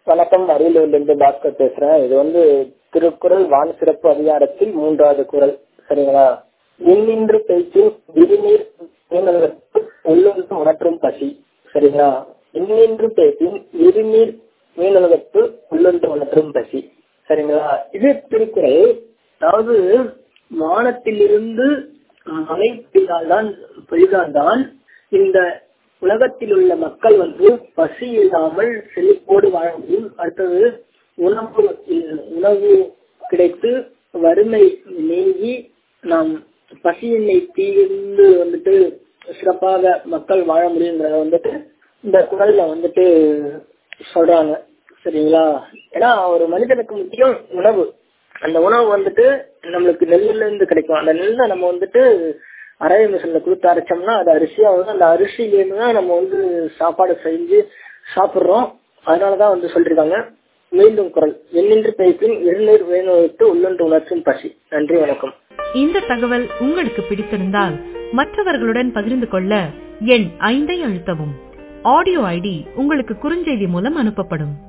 வணக்கம் அரியலூர்ல இருந்து பாஸ்கர் பேசுறேன் இது வந்து திருக்குறள் வான் சிறப்பு அதிகாரத்தில் மூன்றாவது குறள் சரிங்களா எண்ணின்று பேச்சின் விரிநீர் மீனவர்களுக்கு உள்ளொன்று உணற்றும் பசி சரிங்களா எண்ணின்று பேச்சின் விரிநீர் மீனவர்களுக்கு உள்ளொன்று உணற்றும் பசி சரிங்களா இது திருக்குறள் அதாவது வானத்திலிருந்து மழை பெய்தால்தான் பெய்தால்தான் இந்த உலகத்தில் உள்ள மக்கள் வந்து பசி இல்லாமல் செழிப்போடு வாழ முடியும் அடுத்தது உணவு உணவு கிடைத்து வறுமை நீங்கி நாம் பசியின்மை தீர்ந்து வந்துட்டு சிறப்பாக மக்கள் வாழ முடியுங்கிறத வந்துட்டு இந்த குரல்ல வந்துட்டு சொல்றாங்க சரிங்களா ஏன்னா ஒரு மனிதனுக்கு முக்கியம் உணவு அந்த உணவு வந்துட்டு நம்மளுக்கு நெல்லுல இருந்து கிடைக்கும் அந்த நெல்லை நம்ம வந்துட்டு அரைய மிஷின்ல கொடுத்து அரைச்சோம்னா அது அரிசியா வந்து அந்த அரிசியிலேருந்து தான் நம்ம வந்து சாப்பாடு செஞ்சு சாப்பிடுறோம் அதனாலதான் வந்து சொல்லிருக்காங்க மீண்டும் குரல் எண்ணின்று பேசின் இருநீர் வேணுவிட்டு உள்ளொன்று உணர்த்தும் பசி நன்றி வணக்கம் இந்த தகவல் உங்களுக்கு பிடித்திருந்தால் மற்றவர்களுடன் பகிர்ந்து கொள்ள எண் ஐந்தை அழுத்தவும் ஆடியோ ஐடி உங்களுக்கு குறுஞ்செய்தி மூலம் அனுப்பப்படும்